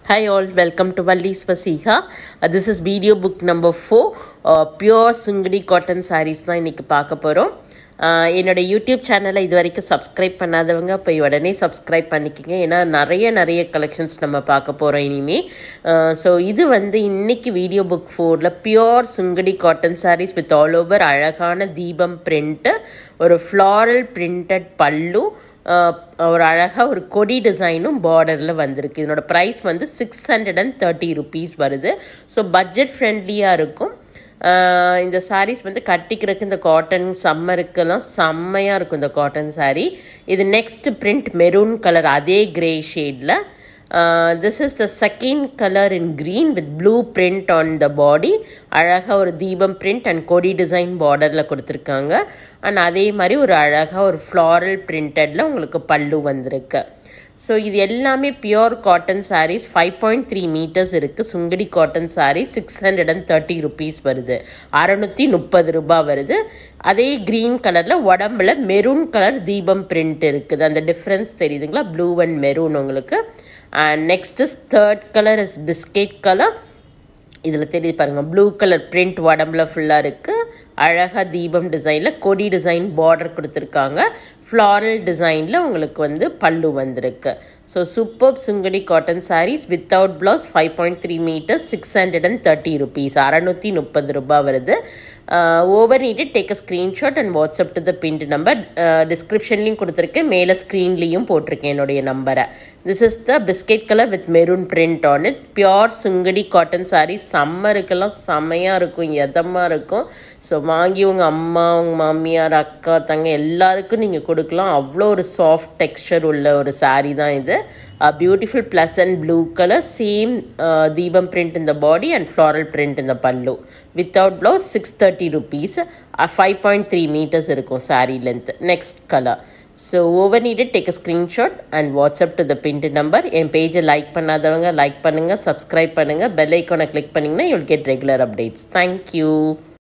Hi all, welcome to Valli's Vasiha. Uh, this is video book number 4. Uh, pure Sungadi cotton sarees தான் இன்னைக்கு பார்க்க போகிறோம் என்னோட YouTube சேனலை இது வரைக்கும் சப்ஸ்கிரைப் பண்ணாதவங்க போய் உடனே சப்ஸ்கிரைப் பண்ணிக்கோங்க ஏன்னா நிறைய நிறைய கலெக்ஷன்ஸ் நம்ம பார்க்க போகிறோம் இனிமே ஸோ இது வந்து இன்னைக்கு வீடியோ புக் ஃபோரில் pure sungudi cotton sarees with all over அழகான தீபம் பிரிண்ட்டு ஒரு ஃப்ளாரல் பிரிண்டட் பல்லு ஆஹ் ஒரு அழகாக ஒரு கொடி டிசைனும் பார்டரில் வந்திருக்கு இதனோட ப்ரைஸ் வந்து six hundred and thirty rupees வருது ஸோ பட்ஜெட் ஃப்ரெண்ட்லியாக இருக்கும் ஆஹ் இந்த சாரீஸ் வந்து கட்டிக்கிறதுக்கு இந்த காட்டன் சம்மருக்கெல்லாம் செம்மையாக இருக்கும் இந்த காட்டன் saree இது நெக்ஸ்ட் பிரிண்ட் மெரூன் கலர் அதே கிரே ஷேடில் this is the second colour in green with blue print on the body அழகாக ஒரு தீபம் பிரிண்ட் அண்ட் கொடி டிசைன் பார்டரில் கொடுத்துருக்காங்க அண்ட் அதே மாதிரி ஒரு அழகாக ஒரு ஃப்ளாரல் பிரிண்டடில் உங்களுக்கு பல்லு வந்திருக்கு ஸோ இது எல்லாமே pure cotton sarees five point three metres இருக்குது sungudi cotton saree six hundred and thirty rupees வருது அறநூற்றி முப்பது ரூபாய் வருது அதே க்ரீன் கலரில் உடம்புல மெரூன் கலர் தீபம் பிரிண்ட் இருக்குது அந்த டிஃப்ரென்ஸ் தெரியுதுங்களா ப்ளூ அண்ட் மெரூன் உங்களுக்கு and next is third colour is biscuit colour இதில் தெரியுது பாருங்கள் ப்ளூ கலர் பிரிண்ட் உடம்புல ஃபுல்லாக இருக்குது அழகாக தீபம் டிசைனில் கொடி டிசைன் பார்டர் கொடுத்துருக்காங்க ஃப்ளாரல் டிசைனில் உங்களுக்கு வந்து பல்லு வந்திருக்கு so super sungudi cotton sarees without blouse five point three metres six hundred and thirty rupees அறநூற்றி முப்பது ரூபாய் வருது over need take a screenshot and WhatsApp to the pinned number டிஸ்கிரிப்ஷன்லேயும் கொடுத்துருக்கேன் மேலே ஸ்க்ரீன்லேயும் போட்டிருக்கேன் என்னுடைய நம்பரை this is the biscuit colour with maroon print on it pure sungudi cotton saree சம்மருக்கெல்லாம் செம்மையாக இருக்கும் எதமாக இருக்கும் ஸோ வாங்கி உங்கள் அம்மா உங்கள் மாமியார் அக்கா தங்க எல்லாருக்கும் நீங்கள் கொடுக்கலாம் அவ்வளோ ஒரு சாஃப்ட் டெக்ஸ்டர் உள்ள ஒரு saree தான் இது beautiful plus and blue colour same தீபம் பிரிண்ட் இந்த பாடி அண்ட் ஃப்ளாரல் பிரிண்ட் இந்த pallu without blouse six thirty rupees five point three metres இருக்கும் saree length next colour so over needed take a screenshot and WhatsApp to the pinned number என் பேஜை like பண்ணாதவங்க like பண்ணுங்கள் subscribe பண்ணுங்கள் bell ஐக்கானை click பண்ணிங்கன்னா you'll get regular updates thank you